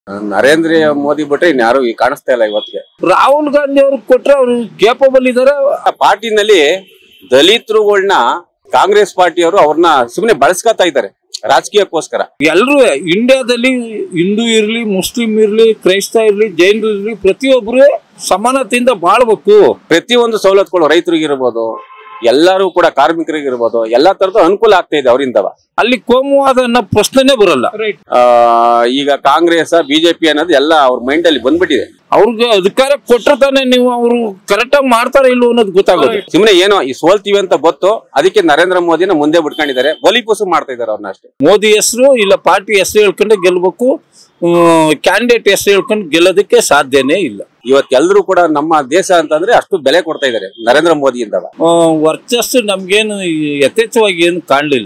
ನರೇಂದ್ರ ಮೋದಿ ಬಿಟ್ರೆ ಇನ್ಯಾರು ಈ ಕಾಣಿಸ್ತಾ ಇಲ್ಲ ಇವತ್ತಿಗೆ ರಾಹುಲ್ ಗಾಂಧಿ ಅವ್ರು ಕೊಟ್ರೆ ಅವ್ರು ಕೇಪಬಲ್ ಇದಾರೆ ಆ ಪಾರ್ಟಿನಲ್ಲಿ ದಲಿತರುಗಳನ್ನ ಕಾಂಗ್ರೆಸ್ ಪಾರ್ಟಿಯವರು ಅವ್ರನ್ನ ಸುಮ್ಮನೆ ಬಳಸ್ಕೊತಾ ಇದ್ದಾರೆ ರಾಜಕೀಯಕ್ಕೋಸ್ಕರ ಎಲ್ರು ಇಂಡಿಯಾದಲ್ಲಿ ಹಿಂದೂ ಇರ್ಲಿ ಮುಸ್ಲಿಂ ಇರ್ಲಿ ಕ್ರೈಸ್ತ ಇರ್ಲಿ ಜೈನರು ಇರ್ಲಿ ಪ್ರತಿಯೊಬ್ರು ಸಮಾನತೆಯಿಂದ ಬಾಳ್ಬೇಕು ಪ್ರತಿಯೊಂದು ಸವಲತ್ತುಗಳು ರೈತರಿಗಿರ್ಬೋದು ಎಲ್ಲರೂ ಕೂಡ ಕಾರ್ಮಿಕರಿಗಿರ್ಬೋದು ಎಲ್ಲಾ ತರದ ಅನುಕೂಲ ಆಗ್ತಾ ಇದೆ ಅವರಿಂದವ ಅಲ್ಲಿ ಕೋಮುವಾದ ಅನ್ನೋ ಪ್ರಶ್ನೆನೇ ಬರಲ್ಲ ಆ, ಈಗ ಕಾಂಗ್ರೆಸ್ ಬಿಜೆಪಿ ಅನ್ನೋದು ಎಲ್ಲ ಅವ್ರ ಮೈಂಡ್ ಅಲ್ಲಿ ಬಂದ್ಬಿಟ್ಟಿದೆ ಅವ್ರಿಗೆ ಅಧಿಕಾರ ಕೊಟ್ರೆ ತಾನೇ ನೀವು ಅವರು ಕರೆಕ್ಟ್ ಆಗಿ ಮಾಡ್ತಾರ ಇಲ್ವೋ ಅನ್ನೋದು ಗೊತ್ತಾಗೋದು ಸುಮ್ಮನೆ ಏನೋ ಈ ಸೋಲ್ತೀವಿ ಅಂತ ಗೊತ್ತು ಅದಕ್ಕೆ ನರೇಂದ್ರ ಮೋದಿನ ಮುಂದೆ ಬಿಟ್ಕೊಂಡಿದ್ದಾರೆ ಬಲಿಪುಸು ಮಾಡ್ತಾ ಇದ್ದಾರೆ ಅವ್ರನ್ನ ಅಷ್ಟೇ ಮೋದಿ ಹೆಸರು ಇಲ್ಲ ಪಾರ್ಟಿ ಹೆಸರು ಹೇಳ್ಕೊಂಡೆ ಗೆಲ್ಬೇಕು ಕ್ಯಾಂಡಿಡೇಟ್ ಹೆಸರು ಹೇಳ್ಕೊಂಡು ಗೆಲ್ಲೋದಕ್ಕೆ ಸಾಧ್ಯನೇ ಇಲ್ಲ ಇವತ್ತೆಲ್ಲರೂ ಕೂಡ ನಮ್ಮ ದೇಶ ಅಂತಂದ್ರೆ ಅಷ್ಟು ಬೆಲೆ ಕೊಡ್ತಾ ಇದ್ದಾರೆ ನರೇಂದ್ರ ಮೋದಿಯಿಂದವ ಆ, ವರ್ಚಸ್ಸು ನಮ್ಗೇನು ಯಥೇಚ್ಛವಾಗಿ ಏನು ಕಾಣಲಿಲ್ಲ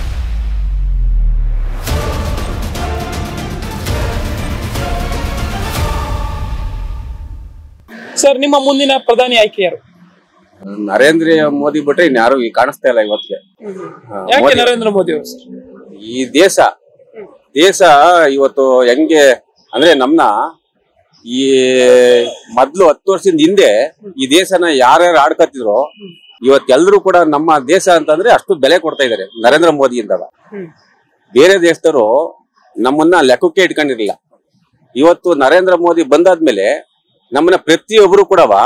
ಸರ್ ನಿಮ್ಮ ಮುಂದಿನ ಪ್ರಧಾನಿ ಆಯ್ಕೆ ಯಾರು ನರೇಂದ್ರ ಮೋದಿ ಬಿಟ್ರೆ ಇನ್ಯಾರು ಈ ಕಾಣಿಸ್ತಾ ಇಲ್ಲ ಇವತ್ತಿಗೆ ಹಾ, ಯಾಕೆ ಮೋದಿ- ನರೇಂದ್ರ ಮೋದಿ ಅವರು ಸರ್ ಈ ದೇಶ ದೇಶ ಇವತ್ತು ಹೆಂಗೆ ಅಂದ್ರೆ ನಮ್ನ ಈ ಮೊದ್ಲು ಹತ್ತು ವರ್ಷದಿಂದ ಹಿಂದೆ ಈ ದೇಶನ ಯಾರ್ಯಾರು ಆಡ್ಕತ್ತಿದ್ರು ಇವತ್ತೆಲ್ಲರೂ ಕೂಡ ನಮ್ಮ ದೇಶ ಅಂತಂದ್ರೆ ಅಷ್ಟು ಬೆಲೆ ಕೊಡ್ತಾ ಇದ್ದಾರೆ ನರೇಂದ್ರ ಮೋದಿಯಿಂದವ ಬೇರೆ ದೇಶದವರು ನಮ್ಮನ್ನ ಲೆಕ್ಕಕ್ಕೆ ಇಟ್ಕೊಂಡಿರ್ಲಿಲ್ಲ ಇವತ್ತು ನರೇಂದ್ರ ಮೋದಿ ಬಂದಾದ್ಮೇಲೆ ನಮ್ಮನ್ನ ಪ್ರತಿಯೊಬ್ಬರು ಕೂಡವ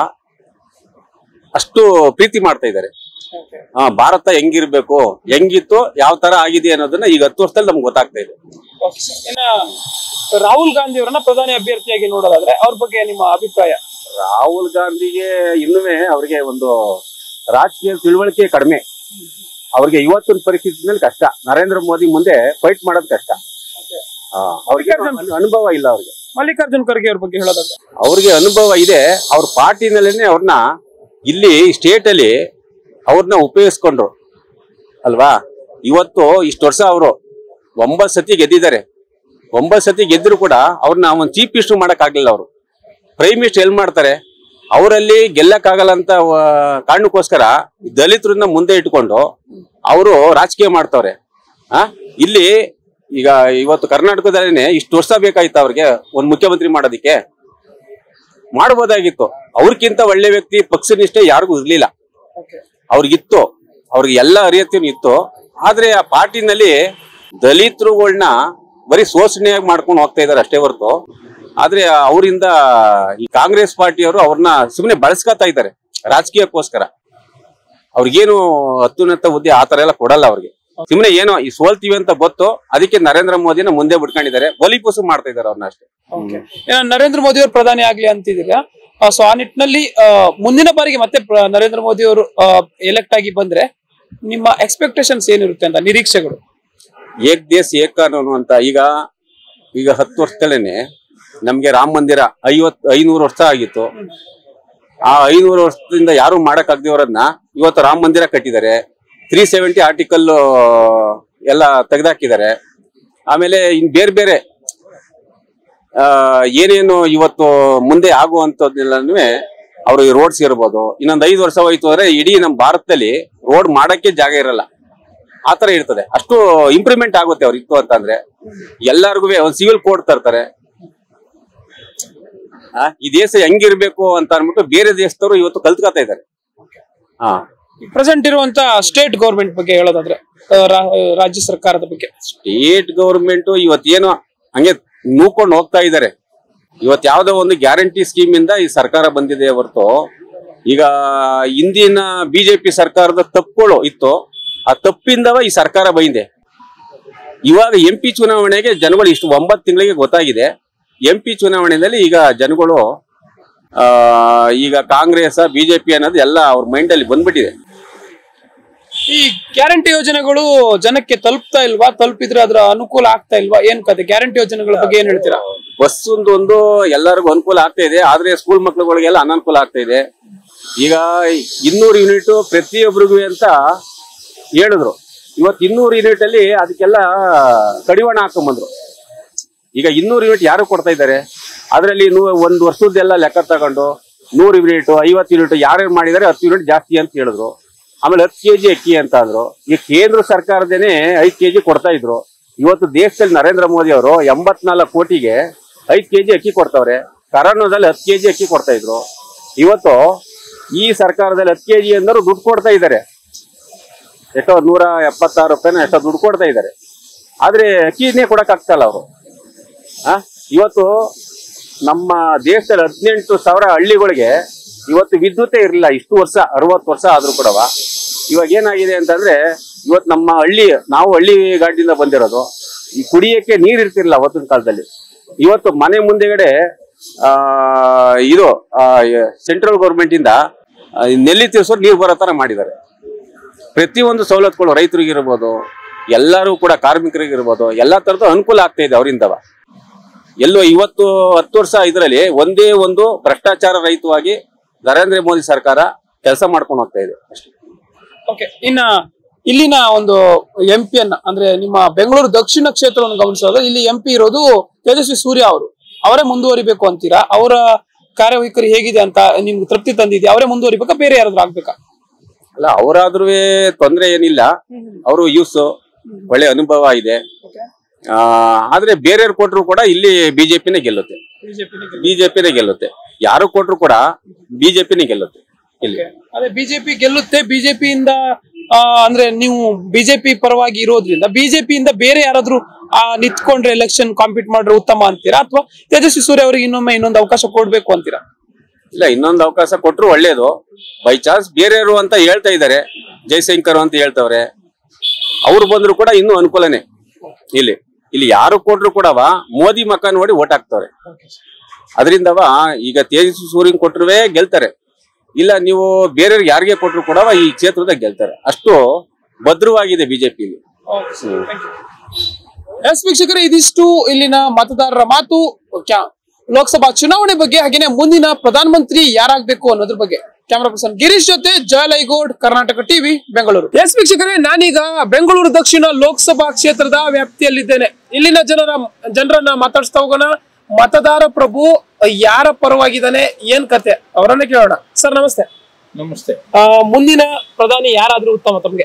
ಅಷ್ಟು ಪ್ರೀತಿ ಮಾಡ್ತಾ ಇದ್ದಾರೆ ಆ ಭಾರತ ಹೆಂಗಿರ್ಬೇಕು ಹೆಂಗಿತ್ತು ಯಾವ ತರ ಆಗಿದೆ ಅನ್ನೋದನ್ನ ಈಗ ಹತ್ತು ವರ್ಷದಲ್ಲಿ ನಮ್ಗೆ ಗೊತ್ತಾಗ್ತಾ ಇದೆ ಓಕೆ ಸರ್ ಇನ್ನ ರಾಹುಲ್ ಗಾಂಧಿ ಅವರನ್ನ ಪ್ರಧಾನಿ ಅಭ್ಯರ್ಥಿಯಾಗಿ ನೋಡೋದಾದ್ರೆ ಅವ್ರ ಬಗ್ಗೆ ನಿಮ್ಮ ಅಭಿಪ್ರಾಯ ರಾಹುಲ್ ಗಾಂಧಿಗೆ ಇನ್ನುವೇ ಅವ್ರಿಗೆ ಒಂದು ರಾಜಕೀಯ ತಿಳುವಳಿಕೆ ಕಡಿಮೆ ಅವ್ರಿಗೆ ಇವತ್ತಿನ ಪರಿಸ್ಥಿತಿನಲ್ಲಿ ಕಷ್ಟ ನರೇಂದ್ರ ಮೋದಿ ಮುಂದೆ ಫೈಟ್ ಮಾಡೋದು ಕಷ್ಟ ಆ, ಅವ್ರಿಗೆ ಅನು- ಅನುಭವ ಇಲ್ಲ ಅವ್ರಿಗೆ ಮಲ್ಲಿಕಾರ್ಜುನ್ ಖರ್ಗೆ ಅವ್ರ ಬಗ್ಗೆ ಹೇಳೋದಾದ್ರೆ ಅವ್ರಿಗೆ ಅನುಭವ ಇದೆ ಅವ್ರ ಪಾರ್ಟಿನಲ್ಲೇನೆ ಅವ್ರನ್ನ ಇಲ್ಲಿ ಸ್ಟೇಟ್ ಅಲ್ಲಿ ಅವ್ರನ್ನ ಉಪಯೋಗಿಸ್ಕೊಂಡ್ರು ಅಲ್ವಾ ಇವತ್ತು ಇಷ್ಟು ವರ್ಷ ಅವರು ಒಂಬತ್ತು ಸತಿ ಗೆದ್ದಿದ್ದಾರೆ ಒಂಬತ್ತು ಸತಿ ಗೆದ್ದರು ಕೂಡ ಅವ್ರನ್ನ ಒಂದು ಚೀಫ್ ಮಿನಿಸ್ಟರ್ ಮಾಡಕ್ ಆಗ್ಲಿಲ್ಲ ಅವರು ಪ್ರೈಮ್ ಮಿನಿಸ್ಟರ್ ಎಲ್ ಮಾಡ್ತಾರೆ ಅವರಲ್ಲಿ ಗೆಲ್ಲಕ್ಕಾಗಲ್ಲ ಅಂತ ಆ, ಕಾರಣಕ್ಕೋಸ್ಕರ ದಲಿತರನ್ನ ಮುಂದೆ ಇಟ್ಕೊಂಡು ಅವರು ರಾಜಕೀಯ ಮಾಡ್ತವ್ರೆ ಆ ಇಲ್ಲಿ ಈಗ ಇವತ್ತು ಕರ್ನಾಟಕದಲ್ಲೇನೆ ಇಷ್ಟು ವರ್ಷ ಬೇಕಾಯ್ತು ಅವ್ರಿಗೆ ಒಂದ್ ಮುಖ್ಯಮಂತ್ರಿ ಮಾಡೋದಿಕ್ಕೆ ಮಾಡ್ಬೋದಾಗಿತ್ತು ಅವ್ರಕ್ಕಿಂತ ಒಳ್ಳೆ ವ್ಯಕ್ತಿ ಪಕ್ಷ ನಿಷ್ಠೆ ಯಾರಿಗೂ ಇರ್ಲಿಲ್ಲ ಅವ್ರಿಗಿತ್ತು ಅವ್ರಿಗೆ ಎಲ್ಲ ಅರಿಯತ್ತೀನು ಇತ್ತು ಆದ್ರೆ ಆ ಪಾರ್ಟಿನಲ್ಲಿ ದಲಿತರುಗಳನ್ನ ಬರೀ ಶೋಷಣೆಯಾಗಿ ಮಾಡ್ಕೊಂಡು ಹೋಗ್ತಾ ಇದಾರೆ ಅಷ್ಟೇ ಹೊರತು ಆದ್ರೆ ಅವರಿಂದ ಈ ಕಾಂಗ್ರೆಸ್ ಪಾರ್ಟಿಯವರು ಅವ್ರನ್ನ ಸುಮ್ಮನೆ ಬಳಸ್ಕೊತಾ ಇದ್ದಾರೆ ರಾಜಕೀಯಕ್ಕೋಸ್ಕರ ಅವ್ರಿಗೇನು ಅತ್ಯುನ್ನತ ಹುದ್ದೆ ಆ ತರ ಎಲ್ಲ ಕೊಡಲ್ಲ ಅವ್ರಿಗೆ ಸುಮ್ಮನೆ ಏನೋ ಈ ಸೋಲ್ತೀವಿ ಅಂತ ಗೊತ್ತು ಅದಕ್ಕೆ ನರೇಂದ್ರ ಮೋದಿನ ಮುಂದೆ ಬಿಟ್ಕೊಂಡಿದ್ದಾರೆ ಬಲಿಪುಸು ಮಾಡ್ತಾ ಇದ್ದಾರೆ ಅವ್ರನ್ನ ಅಷ್ಟೇ ಓಕೆ ಇನ್ನ ನರೇಂದ್ರ ಮೋದಿ ಅವರು ಪ್ರಧಾನಿ ಆಗ್ಲಿ ಅಂತಿದ್ದೀರಾ ಸೊ ಆ ನಿಟ್ಟಿನಲ್ಲಿ ಆ, ಮುಂದಿನ ಬಾರಿಗೆ ಮತ್ತೆ ಪ್ರ- ನರೇಂದ್ರ ಮೋದಿ ಅವರು ಎಲೆಕ್ಟ್ ಆಗಿ ಬಂದ್ರೆ ನಿಮ್ಮ ಎಕ್ಸ್ಪೆಕ್ಟೇಷನ್ಸ್ ಏನಿರುತ್ತೆ ಅಂತ ನಿರೀಕ್ಷೆಗಳು ಏಕ್ ದೇಶ್ ಏಕ್ ಕಾನೂನು ಅಂತ ಈಗ ಈಗ ಹತ್ತು ವರ್ಷದಲ್ಲೇನೆ ನಮ್ಗೆ ರಾಮ ಮಂದಿರ ಐವತ್ ಐನೂರು ವರ್ಷ ಆಗಿತ್ತು ಆ ಐನೂರು ವರ್ಷದಿಂದ ಯಾರು ಮಾಡಕ್ ಆಗದಿರೋದನ್ನ ಇವತ್ತು ರಾಮ ಮಂದಿರ ಕಟ್ಟಿದ್ದಾರೆ ತ್ರೀ ಸೆವೆಂಟಿ ಆರ್ಟಿಕಲ್ ಎಲ್ಲ ತೆಗೆದಾಕಿದ್ದಾರೆ ಆಮೇಲೆ ಇನ್ ಬೇರೆ ಬೇರೆ ಆ, ಏನೇನು ಇವತ್ತು ಮುಂದೆ ಆಗುವಂತದ್ದೆಲ್ಲನೂ ಅವರು ರೋಡ್ಸ್ ಇರ್ಬೋದು ಇನ್ನೊಂದ್ ಐದು ವರ್ಷ ಹೋಯ್ತು ಅಂದ್ರೆ ಇಡೀ ನಮ್ಮ ಭಾರತದಲ್ಲಿ ರೋಡ್ ಮಾಡಕ್ಕೆ ಜಾಗ ಇರಲ್ಲ ಆತರ ಇರ್ತದೆ ಅಷ್ಟು ಇಂಪ್ರೂವ್ಮೆಂಟ್ ಆಗುತ್ತೆ ಅವ್ರು ಇತ್ತು ಅಂತಂದ್ರೆ ಎಲ್ಲಾರ್ಗು ಒಂದ್ ಸಿವಿಲ್ ಕೋಡ್ ತರ್ತಾರೆ ಆ, ಈ ದೇಶ ಹೆಂಗಿರ್ಬೇಕು ಅಂತ ಅನ್ಬಿಟ್ಟು ಬೇರೆ ದೇಶದವರು ಇವತ್ತು ಕಲ್ತ್ಕೊತಾ ಇದ್ದಾರೆ ಹಾ ಪ್ರೆಸೆಂಟ್ ಇರುವಂತ ಸ್ಟೇಟ್ ಗೌರ್ಮೆಂಟ್ ಬಗ್ಗೆ ಹೇಳೋದಾದ್ರೆ ಆ, ರಾ- ರಾಜ್ಯ ಸರ್ಕಾರದ ಬಗ್ಗೆ ಸ್ಟೇಟ್ ಗೌರ್ಮೆಂಟ್ ಇವತ್ತೇನೋ ಹಂಗೆ ನೂಕೊಂಡು ಹೋಗ್ತಾ ಇದ್ದಾರೆ ಇವತ್ ಯಾವ್ದೋ ಒಂದು ಗ್ಯಾರಂಟಿ ಸ್ಕೀಮ್ ಇಂದ ಈ ಸರ್ಕಾರ ಬಂದಿದೆ ಹೊರತು ಈಗ ಹಿಂದಿನ ಬಿಜೆಪಿ ಸರ್ಕಾರದ ತಪ್ಪುಗಳು ಇತ್ತು ಆ ತಪ್ಪಿಂದವ ಈ ಸರ್ಕಾರ ಬೈದೆ ಇವಾಗ ಎಂ ಪಿ ಚುನಾವಣೆಗೆ ಜನಗಳು ಇಷ್ಟು ಒಂಬತ್ತು ತಿಂಗಳಿಗೆ ಗೊತ್ತಾಗಿದೆ ಎಂ ಪಿ ಚುನಾವಣೆಯಲ್ಲಿ ಈಗ ಜನಗಳು ಆ ಈಗ ಕಾಂಗ್ರೆಸ್ ಬಿಜೆಪಿ ಅನ್ನೋದು ಎಲ್ಲ ಅವ್ರ ಮೈಂಡ್ ಅಲ್ಲಿ ಬಂದ್ಬಿಟ್ಟಿದೆ ಈ ಗ್ಯಾರಂಟಿ ಯೋಜನೆಗಳು ಜನಕ್ಕೆ ತಲುಪ್ತಾ ಇಲ್ವಾ ತಲುಪಿದ್ರೆ ಅದರ ಅನುಕೂಲ ಆಗ್ತಾ ಇಲ್ವಾ ಏನ್ ಕತೆ ಗ್ಯಾರಂಟಿ ಯೋಜನೆಗಳ ಬಗ್ಗೆ ಏನ್ ಹೇಳ್ತೀರಾ ಬಸ್ ಒಂದು ಒಂದು ಎಲ್ಲರಿಗೂ ಅನುಕೂಲ ಆಗ್ತಾ ಇದೆ ಆದ್ರೆ ಸ್ಕೂಲ್ ಮಕ್ಳುಗಳಿಗೆಲ್ಲ ಅನನುಕೂಲ ಆಗ್ತಾ ಇದೆ ಈಗ ಇನ್ನೂರು ಯೂನಿಟ್ ಪ್ರತಿಯೊಬ್ಬರಿಗೂ ಅಂತ ಹೇಳಿದ್ರು ಇವತ್ತು ಇನ್ನೂರು ಯೂನಿಟ್ ಅಲ್ಲಿ ಅದಕ್ಕೆಲ್ಲ ಕಡಿವಾಣ ಹಾಕೊಂಬಂದ್ರು ಈಗ ಇನ್ನೂರು ಯೂನಿಟ್ ಯಾರು ಕೊಡ್ತಾ ಇದ್ದಾರೆ ಅದರಲ್ಲಿ ನೂ ಒಂದು ವರ್ಷದ್ದೆಲ್ಲ ಲೆಕ್ಕ ತಗೊಂಡು ನೂರು ಯೂನಿಟ್ ಐವತ್ತು ಯೂನಿಟ್ ಯಾರ್ಯಾರು ಮಾಡಿದ್ದಾರೆ ಹತ್ತು ಯೂನಿಟ್ ಜಾಸ್ತಿ ಅಂತ ಹೇಳಿದ್ರು ಆಮೇಲೆ ಹತ್ತು ಕೆಜಿ ಅಕ್ಕಿ ಅಂತ ಅಂದ್ರು ಈಗ ಕೇಂದ್ರ ಸರ್ಕಾರದೇನೆ ಐದು ಕೆಜಿ ಕೊಡ್ತಾ ಇದ್ರು ಇವತ್ತು ದೇಶದಲ್ಲಿ ನರೇಂದ್ರ ಮೋದಿ ಅವರು ಎಂಬತ್ನಾಲ್ಕು ಕೋಟಿಗೆ ಐದ್ ಕೆಜಿ ಅಕ್ಕಿ ಕೊಡ್ತಾವ್ರೆ ಕರೋನಾದಲ್ಲಿ ಹತ್ತು ಕೆಜಿ ಅಕ್ಕಿ ಕೊಡ್ತಾ ಇದ್ರು ಇವತ್ತು ಈ ಸರ್ಕಾರದಲ್ಲಿ ಹತ್ತು ಕೆಜಿ ಅಂದರು ದುಡ್ಡು ಕೊಡ್ತಾ ಇದ್ದಾರೆ ಎಷ್ಟೋ ನೂರ ಎಪ್ಪತ್ತಾರು ರೂಪಾಯಿನ ಎಷ್ಟೋ ದುಡ್ಡು ಕೊಡ್ತಾ ಇದ್ದಾರೆ ಆದ್ರೆ ಅಕ್ಕಿನೇ ಕೊಡಕ್ ಆಗ್ತಲ್ಲ ಅವರು ಆ ಇವತ್ತು ನಮ್ಮ ದೇಶದಲ್ಲಿ ಹದಿನೆಂಟು ಸಾವಿರ ಹಳ್ಳಿಗಳಿಗೆ ಇವತ್ತು ವಿದ್ಯುತ್ತೇ ಇರಲಿಲ್ಲ ಇಷ್ಟು ವರ್ಷ ಅರವತ್ತು ವರ್ಷ ಆದ್ರೂ ಕೂಡವ ಇವಾಗ ಏನಾಗಿದೆ ಅಂತಂದ್ರೆ ಇವತ್ತು ನಮ್ಮ ಹಳ್ಳಿ ನಾವು ಹಳ್ಳಿ ಗಾಡಿಯಿಂದ ಬಂದಿರೋದು ಈ ಕುಡಿಯಕ್ಕೆ ನೀರ್ ಇರ್ತಿರ್ಲಿಲ್ಲ ಅವತ್ತಿನ ಕಾಲದಲ್ಲಿ ಇವತ್ತು ಮನೆ ಮುಂದೆಗಡೆ ಆ ಇದು ಸೆಂಟ್ರಲ್ ಗೌರ್ಮೆಂಟ್ ಇಂದ ಆ, ನೆಲ್ಲಿ ತಿರ್ಸೋದು ನೀರು ಬರೋ ತರ ಮಾಡಿದ್ದಾರೆ ಪ್ರತಿಯೊಂದು ಸವಲತ್ತುಗಳು ರೈತರಿಗಿರ್ಬೋದು ಎಲ್ಲರೂ ಕೂಡ ಕಾರ್ಮಿಕರಿಗಿರ್ಬೋದು ಎಲ್ಲಾ ತರದ ಅನುಕೂಲ ಆಗ್ತಾ ಇದೆ ಅವರಿಂದವ ಎಲ್ಲೋ ಇವತ್ತು ಹತ್ತು ವರ್ಷ ಇದರಲ್ಲಿ ಒಂದೇ ಒಂದು ಭ್ರಷ್ಟಾಚಾರ ರಹಿತವಾಗಿ ನರೇಂದ್ರ ಮೋದಿ ಸರ್ಕಾರ ಕೆಲಸ ಮಾಡ್ಕೊಂಡು ಹೋಗ್ತಾ ಇದೆ ಅಷ್ಟೇ ಓಕೆ ಇನ್ನ ಇಲ್ಲಿನ ಒಂದು ಎಂ ಪಿ ಅನ್ನ ಅಂದ್ರೆ ನಿಮ್ಮ ಬೆಂಗಳೂರು ದಕ್ಷಿಣ ಕ್ಷೇತ್ರವನ್ನು ಗಮನಿಸೋದು ಇಲ್ಲಿ ಎಂ ಪಿ ಇರೋದು ತೇಜಸ್ವಿ ಸೂರ್ಯ ಅವರು ಅವರೇ ಮುಂದುವರಿಬೇಕು ಅಂತೀರಾ ಅವರ ಕಾರ್ಯವೈಖರಿ ಹೇಗಿದೆ ಅಂತ ನಿಮ್ಗೆ ತೃಪ್ತಿ ತಂದಿದ್ಯಾ ಅವರೇ ಮುಂದುವರಿಬೇಕಾ ಬೇರೆ ಯಾರಾದ್ರೂ ಆಗ್ಬೇಕಾ ಅಲ್ಲ ಅವರಾದ್ರೂ ತೊಂದರೆ ಏನಿಲ್ಲ ಅವರು ಯೂಸ್ ಒಳ್ಳೆ ಅನುಭವ ಇದೆ ಆ, ಆದ್ರೆ ಬೇರೆಯವ್ರು ಕೊಟ್ರು ಕೂಡ ಇಲ್ಲಿ ಬಿಜೆಪಿನೇ ಗೆಲ್ಲುತ್ತೆ ಬಿಜೆಪಿನೇ ಗೆಲ್ಲುತ್ತೆ ಯಾರು ಕೊಟ್ರು ಕೂಡ ಬಿಜೆಪಿನೇ ಗೆಲ್ಲುತ್ತೆ ಇಲ್ಲಿ ಅದೇ ಬಿಜೆಪಿ ಗೆಲ್ಲುತ್ತೆ ಬಿಜೆಪಿಯಿಂದ ಅಂದ್ರೆ ನೀವು ಬಿಜೆಪಿ ಪರವಾಗಿ ಇರೋದ್ರಿಂದ ಬಿಜೆಪಿಯಿಂದ ಬೇರೆ ಯಾರಾದ್ರೂ ಆ, ನಿಂತ್ಕೊಂಡ್ರೆ ಎಲೆಕ್ಷನ್ ಕಾಂಪೀಟ್ ಮಾಡ್ರೆ ಉತ್ತಮ ಅಂತೀರಾ ಅಥವಾ ತೇಜಸ್ವಿ ಸೂರ್ಯ ಅವರಿಗೆ ಇನ್ನೊಮ್ಮೆ ಇನ್ನೊಂದು ಅವಕಾಶ ಕೊಡ್ಬೇಕು ಅಂತೀರಾ ಇಲ್ಲ ಇನ್ನೊಂದು ಅವಕಾಶ ಕೊಟ್ರು ಒಳ್ಳೇದು ಬೈ ಚಾನ್ಸ್ ಬೇರೆಯವರು ಅಂತ ಹೇಳ್ತಾ ಇದ್ದಾರೆ ಜಯಶಂಕರ್ ಅಂತ ಹೇಳ್ತವ್ರೆ ಅವ್ರು ಬಂದ್ರು ಕೂಡ ಇನ್ನೂ ಅನುಕೂಲನೇ ಇಲ್ಲಿ ಇಲ್ಲಿ ಯಾರು ಕೊಟ್ರು ಕೂಡವ ಮೋದಿ ಮಕ್ಕ ನೋಡಿ ಓಟ್ ಹಾಕ್ತವ್ರೆ ಅದರಿಂದವ ಈಗ ತೇಜಸ್ವಿ ಸೂರ್ಯನ್ ಕೊಟ್ರುವೆ ಗೆಲ್ತಾರೆ ಇಲ್ಲ ನೀವು ಬೇರೆಯವ್ರಿಗೆ ಯಾರಿಗೆ ಕೊಟ್ರು ಕೂಡವ ಈ ಕ್ಷೇತ್ರದಾಗ ಗೆಲ್ತಾರೆ ಅಷ್ಟು ಭದ್ರವಾಗಿದೆ ಬಿಜೆಪಿ ಎಸ್ ವೀಕ್ಷಕರೇ ಇದಿಷ್ಟು ಇಲ್ಲಿನ ಮತದಾರರ ಮಾತು ಕ್ಯಾ- ಲೋಕಸಭಾ ಚುನಾವಣೆ ಬಗ್ಗೆ ಹಾಗೇನೆ ಮುಂದಿನ ಪ್ರಧಾನಮಂತ್ರಿ ಯಾರಾಗಬೇಕು ಅನ್ನೋದ್ರ ಬಗ್ಗೆ ಕ್ಯಾಮರಾ ಪರ್ಸನ್ ಗಿರೀಶ್ ಜೊತೆ ಜಯಲೈಗೌಡ್ ಕರ್ನಾಟಕ ಟಿವಿ ಬೆಂಗಳೂರು ಎಸ್ ವೀಕ್ಷಕರೇ ನಾನೀಗ ಬೆಂಗಳೂರು ದಕ್ಷಿಣ ಲೋಕಸಭಾ ಕ್ಷೇತ್ರದ ವ್ಯಾಪ್ತಿಯಲ್ಲಿದ್ದೇನೆ ಇಲ್ಲಿನ ಜನರ ಜನರನ್ನ ಮಾತಾಡಿಸ್ತಾ ಹೋಗೋಣ ಮತದಾರ ಪ್ರಭು ಯಾರ ಪರವಾಗಿದ್ದಾನೆ ಏನ್ ಕತೆ ಅವರನ್ನೇ ಕೇಳೋಣ ಸರ್ ನಮಸ್ತೆ ನಮಸ್ತೆ ಆ, ಮುಂದಿನ ಪ್ರಧಾನಿ ಯಾರಾದ್ರೂ ಉತ್ತಮ ತಮ್ಗೆ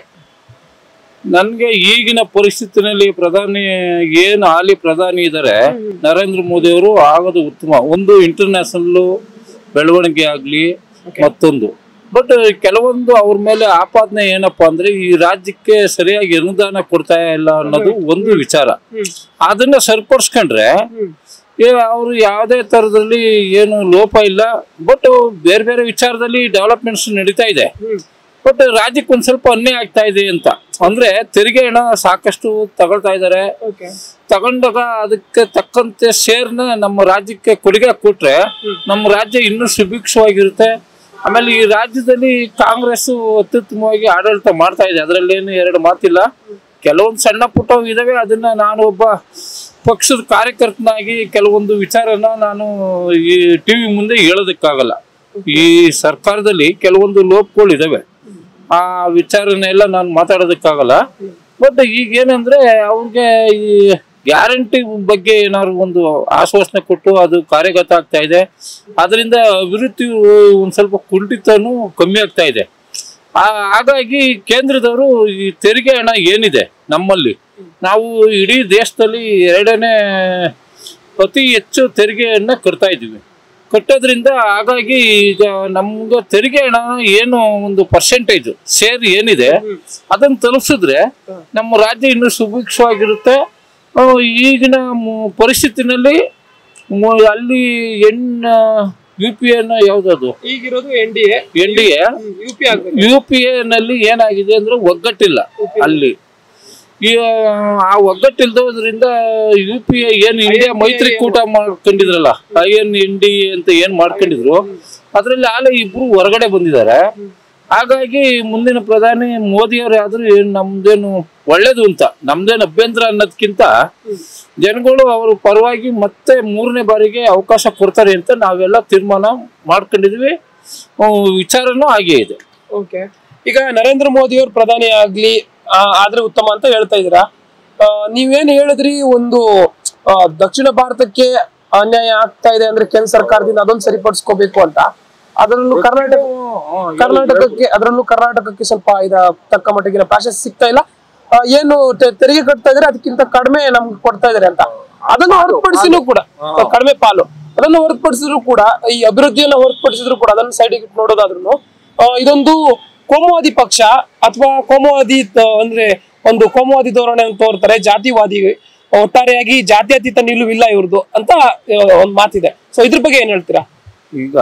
ನನ್ಗೆ ಈಗಿನ ಪರಿಸ್ಥಿತಿನಲ್ಲಿ ಪ್ರಧಾನಿ ಏನು ಹಾಲಿ ಪ್ರಧಾನಿ ಇದ್ದಾರೆ ನರೇಂದ್ರ ಮೋದಿ ಅವರು ಆಗೋದು ಉತ್ತಮ ಒಂದು ಇಂಟರ್ನ್ಯಾಷನಲ್ ಬೆಳವಣಿಗೆ ಆಗ್ಲಿ ಮತ್ತೊಂದು ಬಟ್ ಕೆಲವೊಂದು ಅವ್ರ ಮೇಲೆ ಆಪಾದನೆ ಏನಪ್ಪಾ ಅಂದ್ರೆ ಈ ರಾಜ್ಯಕ್ಕೆ ಸರಿಯಾಗಿ ಅನುದಾನ ಕೊಡ್ತಾ ಇಲ್ಲ ಅನ್ನೋದು ಒಂದು ವಿಚಾರ ಅದನ್ನ ಸರಿಪಡಿಸ್ಕೊಂಡ್ರೆ ಅವರು ಯಾವುದೇ ತರದಲ್ಲಿ ಏನು ಲೋಪ ಇಲ್ಲ ಬಟ್ ಬೇರೆ ಬೇರೆ ವಿಚಾರದಲ್ಲಿ ಡೆವಲಪ್ಮೆಂಟ್ಸ್ ನಡೀತಾ ಇದೆ ಬಟ್ ರಾಜ್ಯಕ್ಕೆ ಒಂದ್ ಸ್ವಲ್ಪ ಅನ್ಯಾಯ ಆಗ್ತಾ ಇದೆ ಅಂತ ಅಂದ್ರೆ ತೆರಿಗೆ ಹಣ ಸಾಕಷ್ಟು ತಗೊಳ್ತಾ ಇದ್ದಾರೆ ತಗೊಂಡಾಗ ಅದಕ್ಕೆ ತಕ್ಕಂತೆ ಶೇರ್ನ ನಮ್ಮ ರಾಜ್ಯಕ್ಕೆ ಕೊಡುಗೆ ಕೊಟ್ರೆ ನಮ್ಮ ರಾಜ್ಯ ಇನ್ನೂ ಸುಭಿಕ್ಷವಾಗಿರುತ್ತೆ ಆಮೇಲೆ ಈ ರಾಜ್ಯದಲ್ಲಿ ಕಾಂಗ್ರೆಸ್ ಅತ್ಯುತ್ತಮವಾಗಿ ಆಡಳಿತ ಮಾಡ್ತಾ ಇದೆ ಅದರಲ್ಲೇನು ಎರಡು ಮಾತಿಲ್ಲ ಕೆಲವೊಂದು ಸಣ್ಣ ಪುಟ್ಟ ಇದಾವೆ ಅದನ್ನ ನಾನು ಒಬ್ಬ ಪಕ್ಷದ ಕಾರ್ಯಕರ್ತನಾಗಿ ಕೆಲವೊಂದು ವಿಚಾರನ ನಾನು ಈ ಟಿವಿ ಮುಂದೆ ಹೇಳೋದಕ್ಕಾಗಲ್ಲ ಈ ಸರ್ಕಾರದಲ್ಲಿ ಕೆಲವೊಂದು ಲೋಪಗಳು ಇದಾವೆ ಆ ವಿಚಾರನೆಲ್ಲ ನಾನು ಮಾತಾಡೋದಕ್ಕಾಗಲ್ಲ ಬಟ್ ಈಗ ಏನಂದ್ರೆ ಅವ್ರಿಗೆ ಈ ಗ್ಯಾರಂಟಿ ಬಗ್ಗೆ ಏನಾದ್ರು ಒಂದು ಆಶ್ವಾಸನೆ ಕೊಟ್ಟು ಅದು ಕಾರ್ಯಗತ ಆಗ್ತಾ ಇದೆ ಅದರಿಂದ ಅಭಿವೃದ್ಧಿ ಒಂದ್ ಸ್ವಲ್ಪ ಕುಂಠಿತನೂ ಕಮ್ಮಿ ಆಗ್ತಾ ಇದೆ ಆ- ಹಾಗಾಗಿ ಕೇಂದ್ರದವರು ಈ ತೆರಿಗೆ ಹಣ ಏನಿದೆ ನಮ್ಮಲ್ಲಿ ನಾವು ಇಡೀ ದೇಶದಲ್ಲಿ ಎರಡನೇ ಅತಿ ಹೆಚ್ಚು ತೆರಿಗೆಯನ್ನ ಕಟ್ತಾ ಇದ್ದೀವಿ ಕಟ್ಟೋದ್ರಿಂದ ಹಾಗಾಗಿ ಈಗ ನಮ್ಗೆ ತೆರಿಗೆ ಹಣ ಏನು ಒಂದು ಪರ್ಸೆಂಟೇಜ್ ಶೇರ್ ಏನಿದೆ ಅದನ್ನ ತಲುಪಿಸಿದ್ರೆ ನಮ್ಮ ರಾಜ್ಯ ಇನ್ನೂ ಸುಭಿಕ್ಷವಾಗಿರುತ್ತೆ ಆ, ಈಗಿನ ಮು- ಪರಿಸ್ಥಿತಿನಲ್ಲಿ ಮು- ಅಲ್ಲಿ ಎನ್ ಯು ಪಿ ಎನ ಯಾವ್ದದು ಈಗಿರೋದು N D A N D A U P ಆಗ್ಬೇಕು ಯು ಪಿ ಎ ನಲ್ಲಿ ಏನಾಗಿದೆ ಅಂದ್ರೆ ಒಗ್ಗಟ್ಟಿಲ್ಲ ಅಲ್ಲಿ ಈ ಆ ಒಗ್ಗಟ್ಟಿಲ್ದೋದ್ರಿಂದ ಯು ಪಿ ಎ ಏನ್ ಇಂಡಿಯಾ ಮೈತ್ರಿಕೂಟ ಮಾಡ್ಕೊಂಡಿದ್ರಲ್ಲ ಐ ಎನ್ ಎನ್ ಡಿ ಅಂತ ಏನ್ ಮಾಡ್ಕೊಂಡಿದ್ರು ಅದ್ರಲ್ಲಿ ಆಲೆ ಇಬ್ರು ಹೊರಗಡೆ ಬಂದಿದ್ದಾರೆ ಹಾಗಾಗಿ ಮುಂದಿನ ಪ್ರಧಾನಿ ಮೋದಿ ಅವ್ರು ಆದ್ರೂ ಏನ್ ನಮ್ದೇನು ಒಳ್ಳೇದು ಅಂತ ನಮ್ದೇನು ಅಭ್ಯಂತರ ಅನ್ನೋದ್ಕಿಂತ ಜನಗಳು ಅವ್ರ ಪರವಾಗಿ ಮತ್ತೆ ಮೂರನೇ ಬಾರಿಗೆ ಅವಕಾಶ ಕೊಡ್ತಾರೆ ಅಂತ ನಾವೆಲ್ಲ ತೀರ್ಮಾನ ಮಾಡ್ಕೊಂಡಿದ್ವಿ ಅಹ್ ವಿಚಾರನೂ ಹಾಗೆ ಇದೆ ಓಕೆ ಈಗ ನರೇಂದ್ರ ಮೋದಿ ಅವರು ಪ್ರಧಾನಿ ಆಗ್ಲಿ ಆ, ಆದ್ರೆ ಉತ್ತಮ ಅಂತ ಹೇಳ್ತಾ ಇದೀರಾ ಆ, ನೀವೇನ್ ಹೇಳಿದ್ರಿ ಒಂದು ಆ, ದಕ್ಷಿಣ ಭಾರತಕ್ಕೆ ಅನ್ಯಾಯ ಆಗ್ತಾ ಇದೆ ಅಂದ್ರೆ ಕೇಂದ್ರ ಸರ್ಕಾರದಿಂದ ಅದೊಂದು ಸರಿಪಡಿಸ್ಕೋಬೇಕು ಅಂತ ಅದರಲ್ಲೂ ಕರ್ನಾಟಕ ಕರ್ನಾಟಕಕ್ಕೆ ಅದರಲ್ಲೂ ಕರ್ನಾಟಕಕ್ಕೆ ಸ್ವಲ್ಪ ಇದ ತಕ್ಕ ಮಟ್ಟಿಗಿನ ಪ್ರಾಶಸ್ತ್ಯ ಸಿಗ್ತಾ ಇಲ್ಲ ಆ, ಏನು ತೆ- ತೆರಿಗೆ ಕಟ್ತಾ ಇದ್ರೆ ಅದಕ್ಕಿಂತ ಕಡಿಮೆ ನಮ್ಗೆ ಕೊಡ್ತಾ ಇದಾರೆ ಅಂತ ಅದನ್ನು ಹೊರತುಪಡಿಸಿನೂ ಕೂಡ ಕಡಿಮೆ ಪಾಲು ಅದನ್ನು ಹೊರತುಪಡಿಸಿದ್ರು ಕೂಡ ಈ ಅಭಿವೃದ್ಧಿಯನ್ನು ಹೊರತುಪಡಿಸಿದ್ರು ಕೂಡ ಅದನ್ನು ಸೈಡಿಗೆ ನೋಡೋದಾದ್ರೂ ಇದೊಂದು ಕೋಮುವಾದಿ ಪಕ್ಷ ಅಥವಾ ಕೋಮುವಾದಿ ತ- ಅಂದ್ರೆ ಒಂದು ಕೋಮುವಾದಿ ಧೋರಣೆ ತೋರ್ತಾರೆ ಜಾತಿವಾದಿ ಒಟ್ಟಾರೆಯಾಗಿ ಜಾತ್ಯತೀತ ನಿಲುವಿಲ್ಲ ಇವ್ರದ್ದು ಅಂತ ಆ, ಒಂದ್ ಮಾತಿದೆ ಸೊ ಇದ್ರ ಬಗ್ಗೆ ಏನ್ ಹೇಳ್ತೀರಾ ಈಗ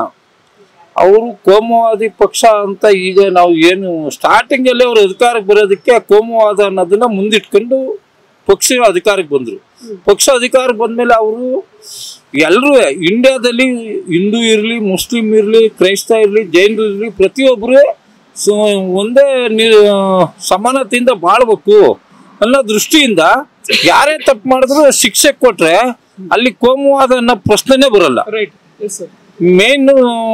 ಅವರು ಕೋಮುವಾದಿ ಪಕ್ಷ ಅಂತ ಈಗ ನಾವು ಏನು ಸ್ಟಾರ್ಟಿಂಗ್ ಅಲ್ಲಿ ಅವರು ಅಧಿಕಾರಕ್ಕೆ ಬರೋದಕ್ಕೆ ಕೋಮುವಾದ ಅನ್ನೋದನ್ನ ಮುಂದಿಟ್ಕೊಂಡು ಪಕ್ಷ ಅಧಿಕಾರಕ್ಕೆ ಬಂದ್ರು ಪಕ್ಷ ಅಧಿಕಾರಕ್ಕೆ ಬಂದ್ಮೇಲೆ ಅವರು ಎಲ್ಲರೂ ಇಂಡಿಯಾದಲ್ಲಿ ಹಿಂದೂ ಇರಲಿ ಮುಸ್ಲಿಂ ಇರಲಿ ಕ್ರೈಸ್ತ ಇರಲಿ ಜೈನರು ಇರಲಿ ಪ್ರತಿಯೊಬ್ಬರು ಒಂದೇ ನಿ ಸಮಾನತೆಯಿಂದ ಬಾಳ್ಬೇಕು ಅನ್ನೋ ದೃಷ್ಟಿಯಿಂದ ಯಾರೇ ತಪ್ಪು ಮಾಡಿದ್ರು ಶಿಕ್ಷೆ ಕೊಟ್ರೆ ಅಲ್ಲಿ ಕೋಮುವಾದ ಅನ್ನೋ ಪ್ರಶ್ನೆನೇ ಬರಲ್ಲ ರೈಟ್ ಮೇನ್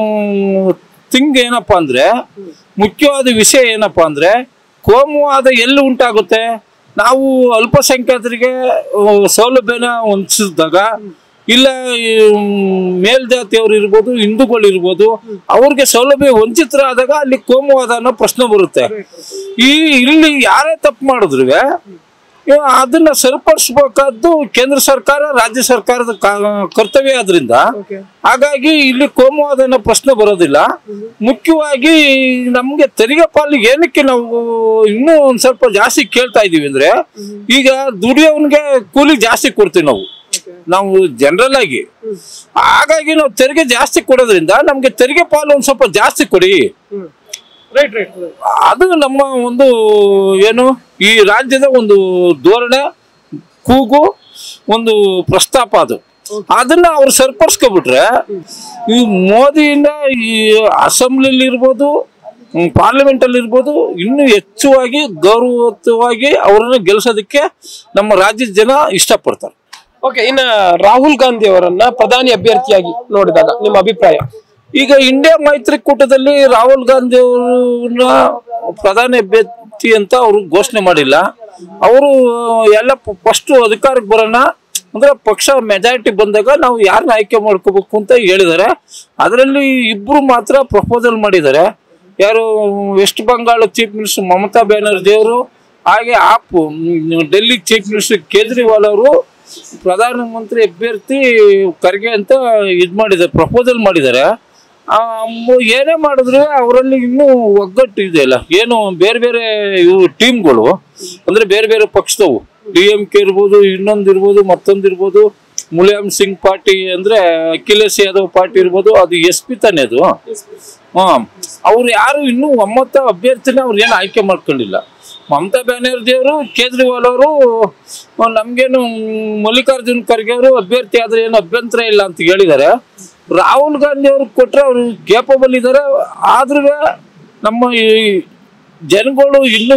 ಥಿಂಗ್ ಏನಪ್ಪಾ ಅಂದ್ರೆ ಮುಖ್ಯವಾದ ವಿಷಯ ಏನಪ್ಪಾ ಅಂದ್ರೆ ಕೋಮುವಾದ ಎಲ್ಲಿ ಉಂಟಾಗುತ್ತೆ ನಾವು ಅಲ್ಪಸಂಖ್ಯಾತರಿಗೆ ಆ, ಸೌಲಭ್ಯನ ಹೊಂದಿಸಿದಾಗ ಇಲ್ಲ ಈ, ಮ್, ಮೇಲ್ಜಾತಿಯವರು ಇರ್ಬೋದು ಹಿಂದೂಗಳು ಇರ್ಬೋದು ಅವ್ರಿಗೆ ಸೌಲಭ್ಯ ವಂಚಿತರಾದಾಗ ಅಲ್ಲಿ ಕೋಮುವಾದ ಅನ್ನೋ ಪ್ರಶ್ನೆ ಬರುತ್ತೆ ಈ ಇಲ್ಲಿ ಯಾರೇ ತಪ್ಪು ಮಾಡಿದ್ರು ಅದನ್ನ ಸರಿಪಡಿಸ್ಬೇಕಾದ್ದು ಕೇಂದ್ರ ಸರ್ಕಾರ ರಾಜ್ಯ ಸರ್ಕಾರದ ಕಾ- ಕರ್ತವ್ಯ ಆದ್ರಿಂದ ಹಾಗಾಗಿ ಇಲ್ಲಿ ಕೋಮುವಾದ ಅನ್ನೋ ಪ್ರಶ್ನೆ ಬರೋದಿಲ್ಲ ಮುಖ್ಯವಾಗಿ ನಮ್ಗೆ ತೆರಿಗೆ ಪಾಲು ಏನಕ್ಕೆ ನಾವು ಇನ್ನೂ ಒಂದ್ ಸ್ವಲ್ಪ ಜಾಸ್ತಿ ಕೇಳ್ತಾ ಇದೀವಿ ಅಂದ್ರೆ ಈಗ ದುಡಿಯೋನ್ಗೆ ಕೂಲಿ ಜಾಸ್ತಿ ಕೊಡ್ತೀವಿ ನಾವು ನಾವು ಜನರಲ್ ಆಗಿ ಹಾಗಾಗಿ ನಾವು ತೆರಿಗೆ ಜಾಸ್ತಿ ಕೊಡೋದ್ರಿಂದ ನಮ್ಗೆ ತೆರಿಗೆ ಪಾಲು ಒಂದ್ ಸ್ವಲ್ಪ ಜಾಸ್ತಿ ಕೊಡಿ ರೈಟ್ ರೈಟ್ ಅದು ನಮ್ಮ ಒಂದು ಏನು ಈ ರಾಜ್ಯದ ಒಂದು ಧೋರಣೆ ಕೂಗು ಒಂದು ಪ್ರಸ್ತಾಪ ಅದು ಅದನ್ನ ಅವ್ರು ಸರಿಪಡಿಸ್ಕೊಬಿಟ್ರೆ ಈ ಮೋದಿಯಿಂದ ಈ ಅಸೆಂಬ್ಲಿಲಿ ಇರ್ಬೋದು ಪಾರ್ಲಿಮೆಂಟ್ ಅಲ್ಲಿ ಇರ್ಬೋದು ಇನ್ನೂ ಹೆಚ್ಚುವಾಗಿ ಗೌರವಯುತವಾಗಿ ಅವರನ್ನ ಗೆಲ್ಸೋದಕ್ಕೆ ನಮ್ಮ ರಾಜ್ಯದ ಜನ ಇಷ್ಟಪಡ್ತಾರೆ ಓಕೆ ಇನ್ನ ರಾಹುಲ್ ಗಾಂಧಿ ಅವರನ್ನ ಪ್ರಧಾನಿ ಅಭ್ಯರ್ಥಿಯಾಗಿ ನೋಡಿದಾಗ ನಿಮ್ಮ ಅಭಿಪ್ರಾಯ ಈಗ ಇಂಡಿಯಾ ಮೈತ್ರಿಕೂಟದಲ್ಲಿ ರಾಹುಲ್ ಗಾಂಧಿ ಅವ್ರನ್ನ ಪ್ರಧಾನಿ ಅಭ್ಯರ್ಥಿ ಅಂತ ಅವರು ಘೋಷಣೆ ಮಾಡಿಲ್ಲ ಅವರು ಎಲ್ಲ ಫಸ್ಟ್ ಅಧಿಕಾರಕ್ಕೆ ಬರೋಣ ಅಂದ್ರೆ ಪಕ್ಷ ಮೆಜಾರಿಟಿ ಬಂದಾಗ ನಾವು ಯಾರನ್ನ ಆಯ್ಕೆ ಮಾಡ್ಕೋಬೇಕು ಅಂತ ಹೇಳಿದ್ದಾರೆ ಅದರಲ್ಲಿ ಇಬ್ರು ಮಾತ್ರ ಪ್ರಪೋಸಲ್ ಮಾಡಿದ್ದಾರೆ ಯಾರು west Bangala chief minister Mamata Banerjee ಅವರು ಹಾಗೆ ಆಪ್ ಮ್, ಡೆಲ್ಲಿ ಚೀಫ್ ಮಿನಿಸ್ಟರ್ ಕೇಜ್ರಿವಾಲ್ ಅವರು ಪ್ರಧಾನಮಂತ್ರಿ ಅಭ್ಯರ್ಥಿ ಖರ್ಗೆ ಅಂತ ಇದ್ ಮಾಡಿದ್ದಾರೆ ಪ್ರಪೋಸಲ್ ಮಾಡಿದ್ದಾರೆ ಆ, ಮ್- ಏನೇ ಮಾಡಿದ್ರು ಅವರಲ್ಲಿ ಇನ್ನೂ ಒಗ್ಗಟ್ಟು ಇದೆಯಲ್ಲ ಏನು ಬೇರೆ ಬೇರೆ ಇವು ಟೀಮ್ಗಳು ಅಂದ್ರೆ ಬೇರೆ ಬೇರೆ ಪಕ್ಷದವು ಡಿ ಎಂ ಕೆ ಇರ್ಬೋದು ಇನ್ನೊಂದು ಇರ್ಬೋದು ಮತ್ತೊಂದು ಇರ್ಬೋದು ಮುಲಾಯಂ ಸಿಂಗ್ ಪಾರ್ಟಿ ಅಂದ್ರೆ ಅಖಿಲೇಶ್ ಯಾದವ್ ಪಾರ್ಟಿ ಇರ್ಬೋದು ಅದು ಎಸ್ ಪಿ ತಾನೇ ಅದು ಹಾ ಅವ್ರು ಯಾರು ಇನ್ನೂ ಒಮ್ಮತ ಅಭ್ಯರ್ಥಿನ ಅವ್ರು ಏನು ಆಯ್ಕೆ ಮಾಡ್ಕೊಂಡಿಲ್ಲ ಮಮತಾ ಬ್ಯಾನರ್ಜಿ ಅವರು ಕೇಜ್ರಿವಾಲ್ ಅವರು ನಮ್ಗೇನು ಮಲ್ಲಿಕಾರ್ಜುನ್ ಖರ್ಗೆ ಅವರು ಅಭ್ಯರ್ಥಿ ಆದ್ರೆ ಏನು ಅಭ್ಯಂತರ ಇಲ್ಲ ಅಂತ ಹೇಳಿದ್ದಾರೆ ರಾಹುಲ್ ಗಾಂಧಿ ಅವ್ರಿಗೆ ಕೊಟ್ರೆ ಅವರು ಕೇಪಬಲ್ ಇದ್ದಾರೆ ಆದ್ರೂ ನಮ್ಮ ಈ ಜನಗಳು ಇನ್ನೂ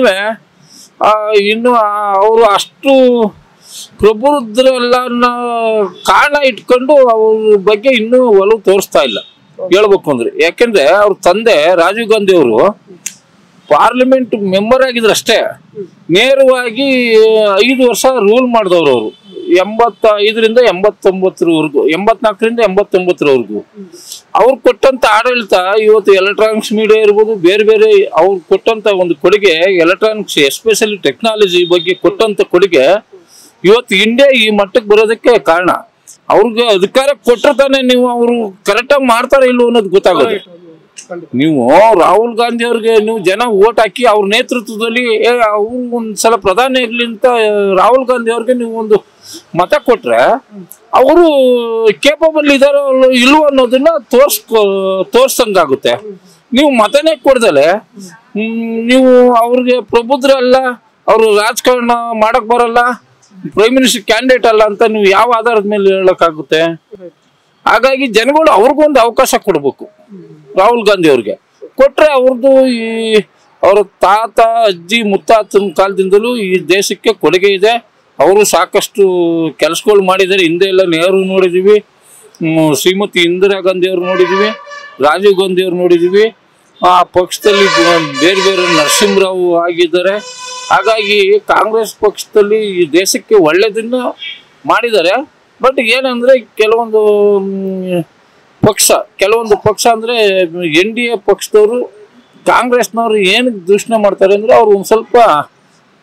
ಇನ್ನು ಅವರು ಅಷ್ಟು ಪ್ರಬುದ್ಧರಲ್ಲ ಅನ್ನೋ ಕಾರಣ ಇಟ್ಕೊಂಡು ಅವ್ರ ಬಗ್ಗೆ ಇನ್ನೂ ಒಲವು ತೋರಿಸ್ತಾ ಇಲ್ಲ ಹೇಳ್ಬೇಕು ಅಂದ್ರೆ ಯಾಕೆಂದ್ರೆ ಅವ್ರ ತಂದೆ ರಾಜೀವ್ ಗಾಂಧಿ ಅವರು ಪಾರ್ಲಿಮೆಂಟ್ ಮೆಂಬರ್ ಆಗಿದ್ರು ಅಷ್ಟೇ ನೇರವಾಗಿ ಐದು ವರ್ಷ ರೂಲ್ ಮಾಡಿದವರು ಅವರು ಎಂಬತ್ತ ಐದರಿಂದ ಎಂಬತ್ತೊಂಬತ್ತರವರೆಗೂ ಎಂಬತ್ನಾಲ್ಕರಿಂದ ಎಂಬತ್ತೊಂಬತ್ತರವರೆಗೂ ಅವ್ರು ಕೊಟ್ಟಂತ ಆಡಳಿತ ಇವತ್ತು ಎಲೆಕ್ಟ್ರಾನಿಕ್ಸ್ ಮೀಡಿಯಾ ಇರ್ಬೋದು ಬೇರೆ ಬೇರೆ ಅವ್ರು ಕೊಟ್ಟಂತ ಒಂದು ಕೊಡುಗೆ ಎಲೆಕ್ಟ್ರಾನಿಕ್ಸ್ ಎಸ್ಪೆಷಲಿ ಟೆಕ್ನಾಲಜಿ ಬಗ್ಗೆ ಕೊಟ್ಟಂತ ಕೊಡುಗೆ ಇವತ್ತು ಇಂಡಿಯಾ ಈ ಮಟ್ಟಕ್ಕೆ ಬರೋದಕ್ಕೆ ಕಾರಣ ಅವ್ರಿಗೆ ಅಧಿಕಾರ ಕೊಟ್ಟರೆ ತಾನೇ ನೀವು ಅವರು ಕರೆಕ್ಟಾಗಿ ಮಾಡ್ತಾರ ಇಲ್ವೋ ಅನ್ನೋದು ಗೊತ್ತಾಗೋದು ನೀವು ರಾಹುಲ್ ಗಾಂಧಿ ಅವ್ರಿಗೆ ನೀವು ಜನ ಓಟ್ ಹಾಕಿ ಅವ್ರ ನೇತೃತ್ವದಲ್ಲಿ ಏ ಅವ್ರು ಒಂದ್ಸಲ ಪ್ರಧಾನಿ ಆಗ್ಲಿ ಅಂತ ರಾಹುಲ್ ಗಾಂಧಿ ಅವ್ರಿಗೆ ನೀವು ಒಂದು ಮತ ಕೊಟ್ರೆ ಅವರು ಕೇಪಬಲ್ ಇದಾರೋ ಇಲ್ವೋ ಅನ್ನೋದನ್ನ ತೋರ್ಸ್ಕೊ ತೋರ್ಸಂಗಾಗುತ್ತೆ ನೀವು ಮತನೇ ಕೊಡ್ದಲೆ ಹ್ಮ್, ನೀವು ಅವ್ರಿಗೆ ಪ್ರಬುದ್ಧರಲ್ಲ ಅವರು ರಾಜಕಾರಣ ಮಾಡಕ್ ಬರಲ್ಲ ಪ್ರೈಮ್ ಮಿನಿಸ್ಟರ್ ಕ್ಯಾಂಡಿಡೇಟ್ ಅಲ್ಲ ಅಂತ ನೀವು ಯಾವ ಆಧಾರದ ಮೇಲೆ ಹೇಳಕ್ಕಾಗುತ್ತೆ ಹಾಗಾಗಿ ಜನಗಳು ಅವ್ರಿಗೊಂದು ಅವಕಾಶ ಕೊಡ್ಬೇಕು ರಾಹುಲ್ ಗಾಂಧಿ ಅವ್ರಿಗೆ ಕೊಟ್ರೆ ಅವ್ರದ್ದು ಈ ಅವರ ತಾತ ಅಜ್ಜಿ ಮುತ್ತಾತನ ಕಾಲದಿಂದಲೂ ಈ ದೇಶಕ್ಕೆ ಕೊಡುಗೆ ಇದೆ ಅವರು ಸಾಕಷ್ಟು ಕೆಲಸಗಳು ಮಾಡಿದ್ದಾರೆ ಹಿಂದೆ ಎಲ್ಲ ನೆಹರು ನೋಡಿದೀವಿ ಹ್ಮ್, ಶ್ರೀಮತಿ ಇಂದಿರಾ ಗಾಂಧಿ ಅವ್ರು ನೋಡಿದೀವಿ ರಾಜೀವ್ ಗಾಂಧಿ ಅವ್ರು ನೋಡಿದೀವಿ ಆ ಪಕ್ಷದಲ್ಲಿ ಬ- ಬೇರೆ ಬೇರೆ ನರಸಿಂಹರಾವ್ ಆಗಿದ್ದಾರೆ ಹಾಗಾಗಿ ಕಾಂಗ್ರೆಸ್ ಪಕ್ಷದಲ್ಲಿ ಈ ದೇಶಕ್ಕೆ ಒಳ್ಳೇದನ್ನ ಮಾಡಿದ್ದಾರೆ ಬಟ್ ಏನಂದ್ರೆ ಕೆಲವೊಂದು ಮ್, ಪಕ್ಷ ಕೆಲವೊಂದು ಪಕ್ಷ ಅಂದ್ರೆ ಎನ್ ಡಿ ಎ ಪಕ್ಷದವರು ಕಾಂಗ್ರೆಸ್ನವ್ರು ಏನಕ್ಕೆ ದೂಷಣೆ ಮಾಡ್ತಾರೆ ಅಂದ್ರೆ ಅವ್ರು ಒಂದು ಸ್ವಲ್ಪ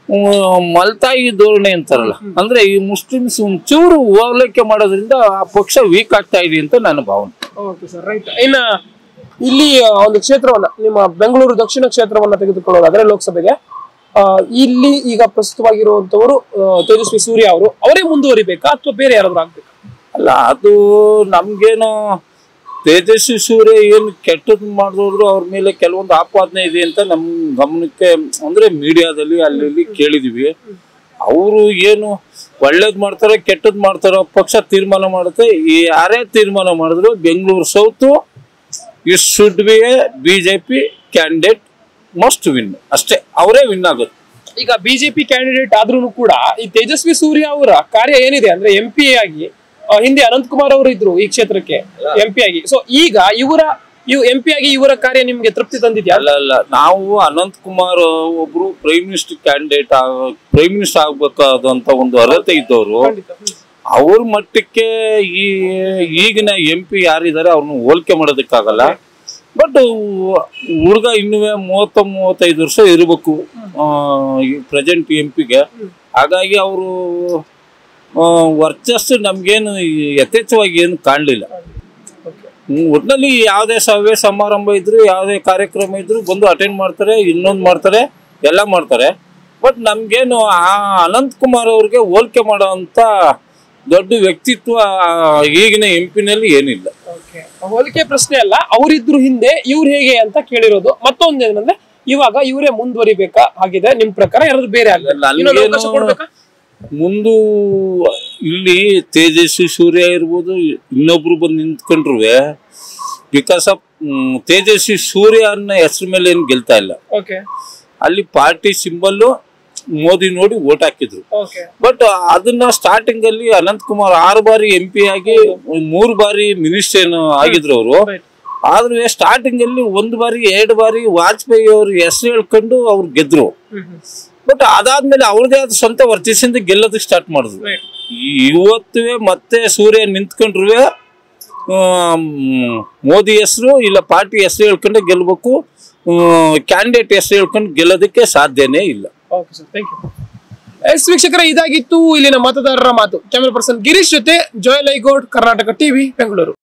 ಹ್ಮ್, ಮಲ್ತಾಯಿ ಧೋರಣೆ ಅಂತಾರಲ್ಲ ಅಂದ್ರೆ ಈ ಮುಸ್ಲಿಮ್ಸ್ ಒಂಚೂರು ಓಲೈಕೆ ಮಾಡೋದ್ರಿಂದ ಆ ಪಕ್ಷ ವೀಕ್ ಆಗ್ತಾ ಇದೆ ಅಂತ ನನ್ನ ಭಾವನೆ ಓಕೆ ಸರ್ ರೈಟ್ ಇನ್ನ ಇಲ್ಲಿ ಆ, ಒಂದು ಕ್ಷೇತ್ರವನ್ನ ನಿಮ್ಮ ಬೆಂಗಳೂರು ದಕ್ಷಿಣ ಕ್ಷೇತ್ರವನ್ನ ತೆಗೆದುಕೊಳ್ಳೋದಾದ್ರೆ ಲೋಕಸಭೆಗೆ ಆ, ಇಲ್ಲಿ ಈಗ ಪ್ರಸ್ತುತವಾಗಿರುವಂತವರು ಆ, ತೇಜಸ್ವಿ ಸೂರ್ಯ ಅವರು ಅವರೇ ಮುಂದುವರಿಬೇಕಾ ಅಥವಾ ಬೇರೆ ಯಾರಾದ್ರೂ ಆಗ್ಬೇಕಾ ಅಲ್ಲ ಅದು ನಮ್ಗೇನು ತೇಜಸ್ವಿ ಸೂರ್ಯ ಏನು ಕೆಟ್ಟದ್ದು ಮಾಡಿದ್ರು ಅವ್ರ ಮೇಲೆ ಕೆಲವೊಂದು ಆಪಾದನೆ ಇದೆ ಅಂತ ನಮ್ ಗಮನಕ್ಕೆ ಅಂದ್ರೆ ಮೀಡಿಯಾದಲ್ಲಿ ಅಲ್ಲಿ ಇಲ್ಲಿ ಕೇಳಿದೀವಿ ಅವರು ಏನು ಒಳ್ಳೇದ್ ಮಾಡ್ತಾರೆ ಕೆಟ್ಟದ್ ಮಾಡ್ತಾರೋ ಪಕ್ಷ ತೀರ್ಮಾನ ಮಾಡುತ್ತೆ ಈ ಯಾರೇ ತೀರ್ಮಾನ ಮಾಡಿದ್ರು Bengaluru south it should be a BJP candidate must win ಅಷ್ಟೇ ಅವರೇ ವಿನ್ ಆಗೋದು ಈಗ ಬಿಜೆಪಿ ಕ್ಯಾಂಡಿಡೇಟ್ ಆದ್ರೂ ಕೂಡ ಈ ತೇಜಸ್ವಿ ಸೂರ್ಯ ಅವರ ಕಾರ್ಯ ಏನಿದೆ ಅಂದ್ರೆ ಎಂ ಪಿ ಆಗಿ ಆ, ಹಿಂದೆ ಅನಂತ್ ಕುಮಾರ್ ಅವರು ಇದ್ರು ಈ ಕ್ಷೇತ್ರಕ್ಕೆ ಎಂ ಪಿ ಆಗಿ ಸೊ ಈಗ ಇವರ ಇವ್ ಎಂ ಪಿ ಆಗಿ ಇವರ ಕಾರ್ಯ ನಿಮ್ಗೆ ತೃಪ್ತಿ ತಂದಿದ್ಯಾ ಅಲ್ಲ ಅಲ್ಲ ನಾವು ಅನಂತ್ ಕುಮಾರ್ ಒಬ್ರು prime minister candidate prime minister ಆಗ್ಬೇಕಾದಂತ ಒಂದು ಅರ್ಹತೆ ಇದ್ದವರು ಅವ್ರ ಮಟ್ಟಕ್ಕೆ ಈ ಈಗಿನ ಎಂ ಪಿ ಯಾರಿದ್ದಾರೆ ಅವ್ರನ್ನ ಹೋಲಿಕೆ ಮಾಡೋದಕ್ಕಾಗಲ್ಲ ಬಟ್ ಹುಡುಗ ಇನ್ನೂ ಮೂವತ್ತ ಮೂವತ್ತೈದು ವರ್ಷ ಇರಬೇಕು ಪ್ರೆಸೆಂಟ್ ಎಂ ಪಿಗೆ ಹಾಗಾಗಿ ಅವರು ವರ್ಚಸ್ಸು ನಮ್ಗೇನು ಯಥೇಚ್ಛವಾಗಿ ಏನು ಕಾಣಲಿಲ್ಲ ಒಟ್ಟಿನಲ್ಲಿ ಯಾವುದೇ ಸಭೆ ಸಮಾರಂಭ ಇದ್ರು ಯಾವುದೇ ಕಾರ್ಯಕ್ರಮ ಇದ್ರು ಬಂದು ಅಟೆಂಡ್ ಮಾಡ್ತಾರೆ ಇನ್ನೊಂದು ಮಾಡ್ತಾರೆ ಎಲ್ಲ ಮಾಡ್ತಾರೆ ಬಟ್ ನಮ್ಗೇನು ಆ ಅನಂತ್ ಕುಮಾರ್ ಅವ್ರಿಗೆ ಹೋಲಿಕೆ ಮಾಡೋ ಅಂತ ದೊಡ್ಡ ವ್ಯಕ್ತಿತ್ವ ಆ, ಈಗಿನ ಎಂ ಪಿನಲ್ಲಿ ಏನಿಲ್ಲ ಹೋಲಿಕೆ ಪ್ರಶ್ನೆ ಅಲ್ಲ ಅವರಿದ್ರು ಹಿಂದೆ ಇವ್ರು ಹೇಗೆ ಅಂತ ಕೇಳಿರೋದು ಮತ್ತೊಂದು ಏನಂದ್ರೆ ಇವಾಗ ಇವರೇ ಮುಂದುವರಿಬೇಕಾ ಆಗಿದೆ ನಿಮ್ ಪ್ರಕಾರ ಯಾರಾದ್ರೂ ಬೇರೆ ಆಗ್ಬೇಕು ಇನ್ನೊಂದು ಅವಕಾಶ ನನ್ಗೇನು ಕೊಡ್ಬೇಕಾ ಮುಂದು ಇಲ್ಲಿ ತೇಜಸ್ವಿ ಸೂರ್ಯ ಇರ್ಬೋದು ಇನ್ನೊಬ್ರು ಬಂದು ನಿಂತ್ಕೊಂಡ್ರು ಬಿಕಾಸ್ ಆಫ್ ತೇಜಸ್ವಿ ಸೂರ್ಯ ಅನ್ನೋ ಹೆಸರು ಮೇಲೆ ಏನು ಗೆಲ್ತಾ ಇಲ್ಲ ಓಕೆ ಅಲ್ಲಿ ಪಾರ್ಟಿ ಸಿಂಬಲ್ಲು ಮೋದಿ ನೋಡಿ ಓಟ್ ಹಾಕಿದ್ರು ಓಕೆ ಬಟ್ ಅದನ್ನ ಸ್ಟಾರ್ಟಿಂಗ್ ಅಲ್ಲಿ ಅನಂತ್ ಕುಮಾರ್ ಆರು ಬಾರಿ ಎಂ ಪಿ ಆಗಿ ಮೂರು ಬಾರಿ ಮಿನಿಸ್ಟರ್ ಆಗಿದ್ರು ಅವರು Right. ಆದ್ರೆ ಸ್ಟಾರ್ಟಿಂಗ್ ಅಲ್ಲಿ ಒಂದು ಬಾರಿ ಎರಡು ಬಾರಿ ವಾಜಪೇಯಿ ಅವ್ರ ಹೆಸರು ಹೇಳ್ಕೊಂಡು ಅವ್ರು ಗೆದ್ರು ಬಟ್ ಅದಾದ್ಮೇಲೆ ಅವ್ರದೇ ಆದ ಸ್ವಂತ ವರ್ಚಸ್ಸಿಂದ ಗೆಲ್ಲೋದಕ್ಕೆ ಸ್ಟಾರ್ಟ್ ಮಾಡಿದ್ರು Right. ಇವತ್ತುವೆ ಮತ್ತೆ ಸೂರ್ಯ ನಿಂತ್ಕೊಂಡ್ರುವೆ ಮೋದಿ ಹೆಸರು ಇಲ್ಲ ಪಾರ್ಟಿ ಹೆಸರು ಹೇಳ್ಕೊಂಡೆ ಗೆಲ್ಬೇಕು ಕ್ಯಾಂಡಿಡೇಟ್ ಹೆಸರು ಹೇಳ್ಕೊಂಡು ಗೆಲ್ಲೋದಕ್ಕೆ ಸಾಧ್ಯನೇ ಇಲ್ಲ okay sir thank you yes ವೀಕ್ಷಕರೇ ಇದಾಗಿತ್ತು ಇಲ್ಲಿನ ಮತದಾರರ ಮಾತು ಕ್ಯಾಮೆರಾ ಪರ್ಸನ್ ಗಿರೀಶ್ ಜೊತೆ ಜೋಯ್ ಲೈಗೌಡ್ ಕರ್ನಾಟಕ ಟಿವಿ ಬೆಂಗಳೂರು